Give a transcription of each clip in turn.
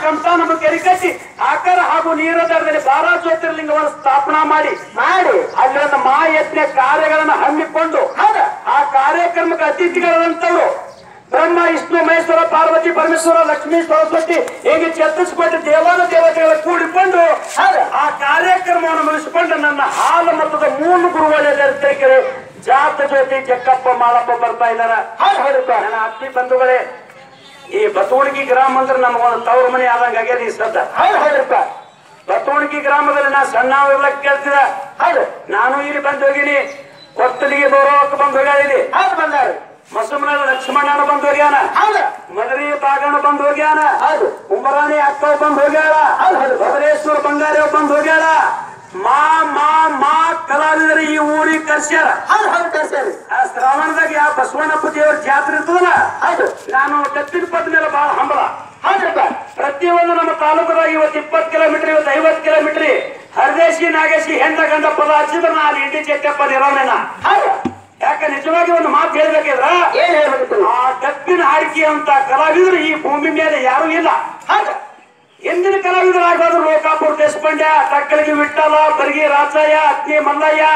ಕಂಸಾನ ಕೆರೆ ಕಟ್ಟಿ ಆಕಾರ ಹಾಗೂ ನೀರ ದಡದಲ್ಲಿ ಬಾರಾ ಜ್ಯೋತಿರ್ಲಿಂಗವನ್ನು ಸ್ಥಾಪನಾ ಮಾಡಿ ಮಾಡಿ ಅಲ್ಲಿ ಒಂದು ಮಹಾಯಜ್ಞ ಕಾರ್ಯಗಳನ್ನು ಹಮ್ಮಿಕೊಂಡು ಹೌದ ಆ ಕಾರ್ಯಕ್ರಮಕ್ಕೆ ಅತಿಥಿಗಳಂತವರು ಬ್ರಹ್ಮ ವಿಷ್ಣು ಮಹೇಶ್ವರ ಪಾರ್ವತಿ ಪರಮೇಶ್ವರ ಲಕ್ಷ್ಮೀ ಸರಸ್ವತಿ ಹೀಗೆ ಛತ್ತೀಸ್ಗಢ ದೇವಾನ ದೇವತೆಗಳ ಕೂಡಿಕೊಂಡು ಹೌದು. ಆ ಕಾರ್ಯಕ್ರಮವನ್ನು ಮುಗಿಸಿಕೊಂಡು ನನ್ನ ಹಾಲು ಮತದ ಮೂರು ಗುರುಗಳ ಜಾತ ಜ್ಯೋತಿ ಜಕ್ಕಪ್ಪ ಮಾಳಪ್ಪ ಬರ್ತಾ ಇದ್ದಾರ ಹೌದು ಹೌದಪ್ಪ ನನ್ನ ಅತ್ತಿ ಬಂಧುಗಳೇ ಈ ಬತುವಣಿಗೆ ಗ್ರಾಮ ಅಂದ್ರೆ ನಮಗೊಂದು ತವ್ರ ಮನೆ ಆದಂಗ ಆಗ್ಯದ ಈ ಸದ್ದ ಹೌದು ಹೌದಪ್ಪ ಬತುವಣಿಗೆ ಗ್ರಾಮದಲ್ಲಿ ನಾ ಸಣ್ಣವಿರ್ಲಕ್ ಕೇಳ್ತಿದ ಹೌದು ನಾನು ಇಲ್ಲಿ ಬಂದು ಹೋಗಿನಿ ಕೊತ್ತಲಿಗೆ ಬರೋಕ್ ಬಂದು ಹೋಗ್ಯಾಳಿದೆ ಹೌದು ಬಂದಾರ ಮಸುಮನ ಲಕ್ಷ್ಮಣನ ಬಂದು ಹೋಗ್ಯಾನ ಹೌದು ಮದರಿ ಬಾಗಣ ಬಂದು ಹೋಗ್ಯಾನ ಹೌದು ಕುಂಬರಾಣಿ ಅಕ್ಕ ಬಂದು ಹೋಗ್ಯಾಳ ಹೌದು, ಹೌದು. ಬಬರೇಶ್ವರ ಬಂಗಾರಿ ಬಂದು ಹೋಗ್ಯಾಳ ಮಾ ಮಾ ಮಾ ಕಲಾವಿದರು ಈ ಊರಿಗೆ ಕರ್ಸ್ಯಾರ ಹೌದು ಹೌದು ಕರ್ಸರಿ ಆ ಶ್ರಾವಣದಾಗ ಯಾವ ಬಸವಣ್ಣಪ್ಪ ದೇವ್ರ ಜಾತ್ರೆ ಇರ್ತದಲ್ಲ ಹೌದು ನಾನು ಕತ್ತಿನ ಪದ ಮೇಲೆ ಬಹಳ ಹಂಬಲ ಹೌದಪ್ಪ ಪ್ರತಿಯೊಂದು ನಮ್ಮ ತಾಲೂಕದಾಗ ಇವತ್ತು ಇಪ್ಪತ್ತು ಕಿಲೋಮೀಟರ್ ಇವತ್ತು ಐವತ್ತು ಕಿಲೋಮೀಟರ್ ಹರದೇಶಿ ನಾಗೇಶಿ ಹೆಂಡ ಗಂಡ ಪದ ಹಚ್ಚಿದ್ರೆ ನಾ ಅಲ್ಲಿ ಇಂಡಿ ಚೆಟ್ಟಪ್ಪ ಇರೋನೇನ ಹೌದು ಯಾಕೆ ನಿಜವಾಗಿ ಒಂದು ಮಾತು ಹೇಳ್ಬೇಕಿದ್ರ ಏನ್ ಹೇಳ್ಬೇಕು ಆ ಕಪ್ಪಿನ ಹಾಡಿಕೆ ಅಂತ ಕಲಾವಿದರು ಈ ಭೂಮಿ ಮೇಲೆ ಯಾರು ಇಲ್ಲ ಹೌದು ಎಂದಿನ ಕಲಾವಿದರಾಗೋದು ಲೋಕಾಪುರ ದೇಶಪಾಂಡ್ಯ ತಕ್ಕಲಿಗೆ ವಿಠಲ ಬರ್ಗಿ ರಾಜಯ್ಯ ಅತ್ನಿ ಮಲ್ಲಯ್ಯ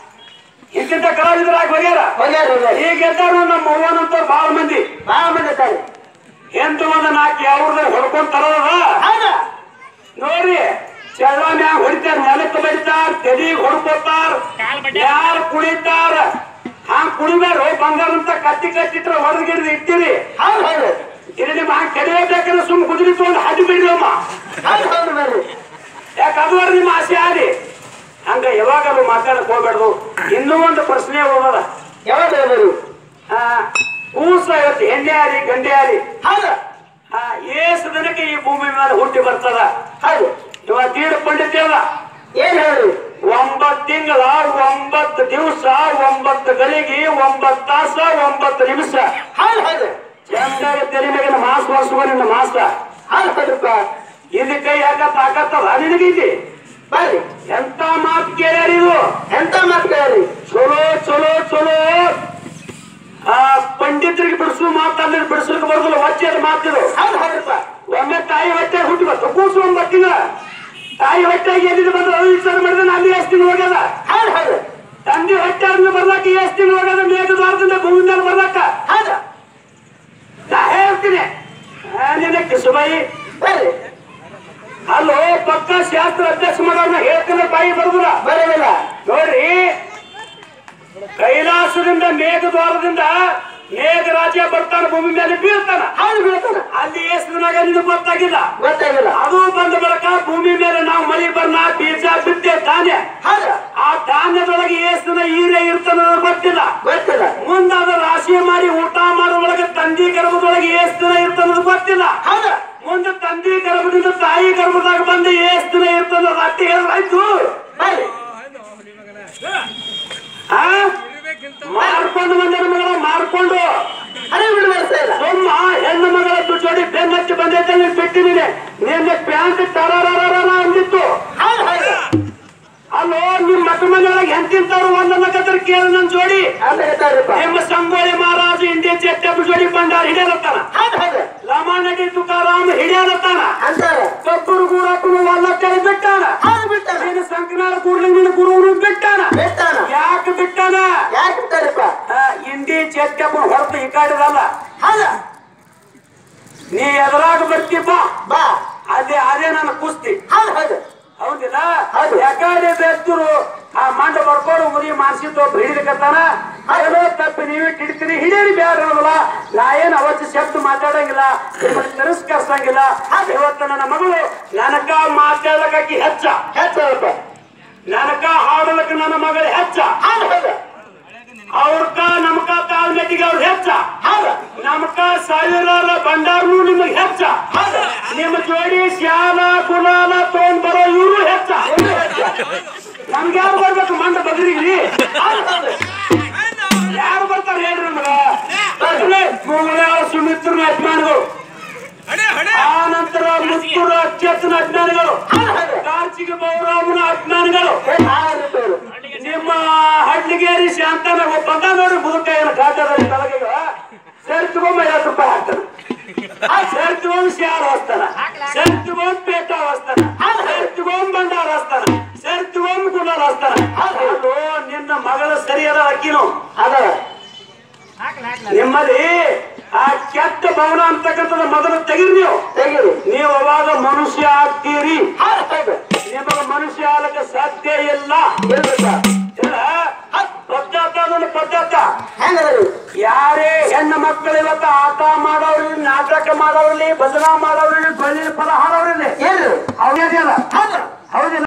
ಇಂತಿಂತ ಕಲಾವಿದರಾಗಿ ಹೋಗ್ಯಾರ ಹೋಗ್ಯಾರ ಹೋಗ್ಯಾರ ಈಗ ಎದ್ದಾರು ನಮ್ಮ ಅವ್ವನಂತ ಬಹಳ ಮಂದಿ ಬಾಳ ಮಂದಿ ಇದ್ದಾರೆ ಎಂಟು ಒಂದು ನಾಲ್ಕು ಯಾವ್ರದ ಹೊಡ್ಕೊಂಡ್ ತರದ ಹೌದು ನೋಡ್ರಿ ಚಳ ಮ್ಯಾಗ ಹೊಡಿತಾರ ನೆಲಕ್ಕೆ ಬಡಿತಾರ ತೆಲಿಗೆ ಹೊಡ್ಕೋತಾರ ಯಾರು ಕುಣಿತಾರ ಹಂಗ ಕುಣಿಬೇಡ್ರಿ ಬಂಗಾರ ಅಂತ ಕತ್ತಿ ಕಟ್ಟಿಟ್ರ ಹೊಡೆದ್ಗಿಡ್ದು ಇಟ್ಟಿರಿ ಹೌದು ಹೌದು ಇಲ್ಲಿ ನಿಮ್ಮ ಹಂಗ ಕೆಡಬೇಕಂದ್ರೆ ಸುಮ್ ಕುದುರೆ ತಗೊಂಡು ಹಾಡಿ ಬಿಡ್ರಿ ಅಮ್ಮ ಹೌದು ಹೌದು ಬರ್ರಿ ಯಾಕೆ ಅದು ನಿಮ್ಮ ಆಸೆ ಆದಿ ಹಂಗ ಯಾವಾಗಲೂ ಮಾತಾಡಕ್ ಹೋಗ್ಬೇಡ್ದು ಇನ್ನೂ ಒಂದು ಪ್ರಶ್ನೆ ಹೋಗದ ಯಾವಾಗ ಬರ್ರಿ ಆ ಕೂಸ ಇವತ್ತು ಹೆಣ್ಣೆ ಆರಿ ಗಂಡೆ ಆರಿ ಹೌದು ಆ ಏಸು ದಿನಕ್ಕೆ ಈ ಭೂಮಿ ಮೇಲೆ ಹುಟ್ಟಿ ಬರ್ತದ ಹೌದು ಇವತ್ತು ಈಡು ಪಂಡಿತ ಅಲ್ಲ ಏನ್ ಹೇಳ್ರಿ ಒಂಬತ್ತು ತಿಂಗಳ ಒಂಬತ್ತು ದಿವಸ ಒಂಬತ್ತು ಗಳಿಗೆ ಒಂಬತ್ತು ತಾಸ ಒಂಬತ್ತು ನಿಮಿಷ ಹೌದು ಹೌದು ಚಂದಾಗ ತೆಲಿ ಮ್ಯಾಗಿನ ಮಾಸ್ ವರ್ಷಗಳಿಂದ ಮಾಸ ಹೌದು ಹೌದಪ್ಪ ಇಲ್ಲಿ ಕೈ ಹಾಕತ್ ಹಾಕತ್ತದ ನಿನಗೈತಿ ಬರ್ರಿ ಎಂತ ಮಾತು ಕೇಳ್ಯಾರ ಇದು ಎಂತ ಮಾತು ಕೇಳ್ರಿ ಚಲೋ ಚಲೋ ಚಲೋ ಆ ಪಂಡಿತರಿಗೆ ಬಿಡಿಸು ಮಾತಂದ್ರೆ ಬಿಡಿಸ್ಲಿಕ್ಕೆ ಬರೋದಿಲ್ಲ ವಚ್ಚೆ ಅದು ಮಾತಿದು ಹೌದು ಹೌದಪ್ಪ ಒಮ್ಮೆ ತಾಯಿ ಹೊಟ್ಟೆ ಹುಟ್ಟಿ ಬಂತು ಕೂಸು ಒಂಬತ್ತು ತಿಂಗಳ ತಾಯಿ ಹೊಟ್ಟೆಗೆ ಎಲ್ಲಿಂದ ಬಂದ್ರೆ ಅದು ವಿಚಾರ ಮಾಡಿದ್ರೆ ಅಲ್ಲಿ ಎಷ್ಟು ತಿಂಗಳು ಹೋಗ್ಯದ ಹೌದು ಹೌದು ತಂದೆ ಹೊಟ್ಟೆ ಆದ್ಮೇಲೆ ಬರ್ಲಾಕ ಎಷ್ಟು ತಿಂಗಳು ಹೋಗ್ಯದ ಮೇಘದ್ವಾರದಿಂದ ಭೂಮಿ ಮೇಲೆ ಬರ್ಲಾಕ ಹೌದು ನಾ ಹೇಳ್ತೀನಿ ಆ, ನಿನ್ನ ಕಿಸುಬಾಯಿ ಬರ್ರಿ ಅಲ್ಲೋ ಪಕ್ಕ ಶಾಸ್ತ್ರ ಅಭ್ಯಾಸ ಮಾಡೋರ್ನ ಹೇಳ್ತಿದ್ರೆ ಬಾಯಿ ಬರುದಿಲ್ಲ ಬರೋದಿಲ್ಲ ನೋಡ್ರಿ ಕೈಲಾಸದಿಂದ ಮೇಘದ್ವಾರದಿಂದ ಮೇಘರಾಜ ಬರ್ತಾನ ಭೂಮಿ ಮೇಲೆ ಬೀಳ್ತಾನ ಹೌದು ಬೀಳ್ತಾನ ಅಲ್ಲಿ ಎಷ್ಟು ದಿನಾಗ ನಿನಗೆ ಗೊತ್ತಾಗಿಲ್ಲ ಗೊತ್ತಾಗಿಲ್ಲ ಅದು ಬಂದ ಬಳಿಕ ಭೂಮಿ ಮೇಲೆ ನಾವು ಮಳಿ ಬರ್ನ ಬೀಜ ಬಿತ್ತೆ ಧಾನ್ಯ ಹೌದು ಆ ಧಾನ್ಯದೊಳಗೆ ಎಷ್ಟು ದಿನ ಹೀರೆ ಇರ್ತಾನ ಅನ್ನೋದು ಗೊತ್ತಿಲ್ಲ ಗೊತ್ತಿಲ್ಲ ಮುಂದೆ ಅದ ರಾಶಿ ಮಾಡಿ ಊಟ ಮಾಡೋದ್ರೊಳಗೆ ತಂದಿ ಗರ್ಭದೊಳಗೆ ಎಷ್ಟು ದಿನ ಇರ್ತನ್ನೋದು ಗೊತ್ತಿಲ್ಲ ಹೌದು ಮುಂದೆ ತಂದಿ ಗರ್ಭದಿಂದ ತಾಯಿ ಗರ್ಭದಾಗ ಬಂದು ಎಷ್ಟು ದಿನ ಇರ್ತದ ಅಟ್ಟಿ ಆಯ್ತು ಬರ್ರಿ ಆ ಮಾರ್ಕೊಂಡು ಬಂದ ಮಗಳ ಮಾರ್ಕೊಂಡು ಹಳೆ ಬಿಡು ಬರ್ತಾ ಇಲ್ಲ ಸುಮ್ಮ ಹೆಣ್ಣು ಮಗಳ ಜೋಡಿ ಬೆನ್ನತ್ತಿ ಬಂದೈತೆ ನೀನು ಬಿಟ್ಟಿದ್ದೀನಿ ನಿನ್ನೆ ಪ್ಯಾಂಟ್ ಟರಾರ ಅಂದಿತ್ತು ಹೌದು ಹೌದು ಅಲ್ಲೋ ನಿಮ್ ಮಕ್ಕ ಮನೆಯೊಳಗೆ ಹೆಂತಿಂತವ್ರು ಒಂದನ್ನ ಕತ್ರ ಕೇಳ ನನ್ ಜೋಡಿ ಅಂತ ಹೇಳ್ತಾರಪ್ಪ ನಿಮ್ಮ ಸಂಗೋಳಿ ಮಹಾರಾಜ ಇಂಡಿಯನ್ ಚೆಟ್ಟಪ್ಪ ಜೋಡಿ ಬಂಡಾರ ಹಿಡಿಯಲತ್ತಾನ ಹೌದು ಹೌದು ಲಮಾನಡಿ ತುಕಾರಾಮ್ ಹಿಡಿಯಲತ್ತಾನ ಅಂತಾರ ಕಬ್ಬರು ಗೂಡಪ್ಪನ ವಲ್ಲಕ್ಕಳಿ ಬಿಟ್ಟಾನ ಹೌದು ಬಿಡ್ತಾನ ನೀನು ಸಂಕನಾಳ ಕೂಡ್ಲಿಂಗಿನ ಗುರುవుನು ಬಿಟ್ಟಾನ ಬಿಡ್ತಾನ ಯಾಕೆ ಬಿಟ್ಟಾನ ಯಾಕೆ ಬಿಡ್ತಾರಪ್ಪ ಆ, ಇಂಡಿ ಚೆಟ್ಟಪ್ಪನ ಹೊರತು ಈ ಕಾಡಿದಲ್ಲ ಹೌದು ನೀ ಎದುರಾಗ ಬರ್ತಿ ಬಾ ಬಾ ಅದೇ ಅದೇ ನನ್ನ ಕುಸ್ತಿ ಹೌದು ಹೌದು ಹೌದಿಲ್ಲ ಹೌದು. ಯಾಕಡೆ ಬೆಸ್ತರು ಆ ಮಂಡ ಬರ್ಕೊಂಡು ಮುರಿ ಮಾನಸಿಕ ಒಬ್ಬ ಹಿಡಿದಕತ್ತಾನ ಏನೋ ತಪ್ಪಿ ನೀವೇ ಹಿಡಿತೀರಿ ಹಿಡೀರಿ ಬ್ಯಾಡ ಅನ್ನೋದಿಲ್ಲ ನಾ ಏನು ಅವತ್ತು ಶಬ್ದ ಮಾತಾಡಂಗಿಲ್ಲ ನಿಮ್ಮನ್ನ ತಿರಸ್ಕರಿಸಂಗಿಲ್ಲ ಇವತ್ತು ನನ್ನ ಮಗಳು ನನಗ ಮಾತಾಡಲಕ್ಕಾಕಿ ಹೆಚ್ಚ ಹೆಚ್ಚಪ್ಪ ನನಗ ಹಾಡಲಕ್ಕ ನನ್ನ ಮಗಳು ಹೆಚ್ಚ ಹೌದು ಹೌದು ಅವ್ರಕ ನಮಕ ತಾಳ್ಮೆಟ್ಟಿಗೆ ಅವ್ರು ಹೆಚ್ಚ ಹೌದು ನಮಕ ಸಾವಿರಾರ ಭಂಡಾರನು ನಿಮಗೆ ಹೆಚ್ಚ ಹೌದು ನಿಮ್ಮ ಜೋಡಿ ಶಾಲ ಗುಲಾಲ ತಗೊಂಡ್ ಬರೋ ಇವರು ಹೆಚ್ಚ ನಮ್ಗೆ ಯಾರು ಬರ್ಬೇಕು ಮಂಡ ಬದಲಿಗ್ರಿ ಯಾರು ಬರ್ತಾರೆ ಹೇಳ್ರಿ ನಮ್ಗ ಮೂಗಳ್ಯಾಳ ಸುಮಿತ್ರನ ಅಭಿಮಾನಿಗಳು ಆ ನಂತರ ಮುತ್ತೂರ ಅಚ್ಚತ್ತನ ಅಭಿಮಾನಿಗಳು ಕಾರ್ಚಿಗೆ ಬೌರಾಮನ ಅಭಿಮಾನಿಗಳು ನಿಮ್ಮ ಹಳ್ಳಿಗೇರಿ ಶಾಂತನ ಒಬ್ಬ ಬಂದ ನೋಡಿ ಮುದುಕ ಏನು ಘಾಟದಲ್ಲಿ ತಲಗಿಗ ಸೇರಿ ತಗೊಂಬ ಐವತ್ತು ರೂಪಾಯಿ ಹಾಕ್ತಾನೆ ಆ ಸೇರಿ ತಗೊಂಡು ಶಾರ ಅಕ್ಕಿನು ಅದಾವ ನಿಮ್ಮಲ್ಲಿ ಆ ಕೆಟ್ಟ ಭವನ ಅಂತಕ್ಕಂಥದ್ದು ಮೊದಲು ತೆಗಿರಿ ನೀವು ತೆಗೀರಿ ನೀವು ಅವಾಗ ಮನುಷ್ಯ ಆಗ್ತೀರಿ ಹೌದು ಹೌದು ನಿಮಗ ಮನುಷ್ಯ ಆಗಕ್ಕೆ ಸಾಧ್ಯ ಇಲ್ಲ ಇರ್ಬೇಕ ಇಲ್ಲ ಪದ್ಧತ ಅದೊಂದು ಪದ್ಧತ ಹೆಂಗದ್ರಿ ಯಾರೇ ಹೆಣ್ಣು ಮಕ್ಕಳು ಇವತ್ತು ಆಟ ಮಾಡೋರಿರ್ಲಿ ನಾಟಕ ಮಾಡೋರಿರ್ಲಿ ಭಜನಾ ಮಾಡೋರಿರ್ಲಿ ಬಳ್ಳಿ ಪದ ಹಾಡೋರಿರ್ಲಿ ಏನ್ರಿ ಅವ್ರಿಗೆ ಹೌದು ಹೌದಿಲ್ಲ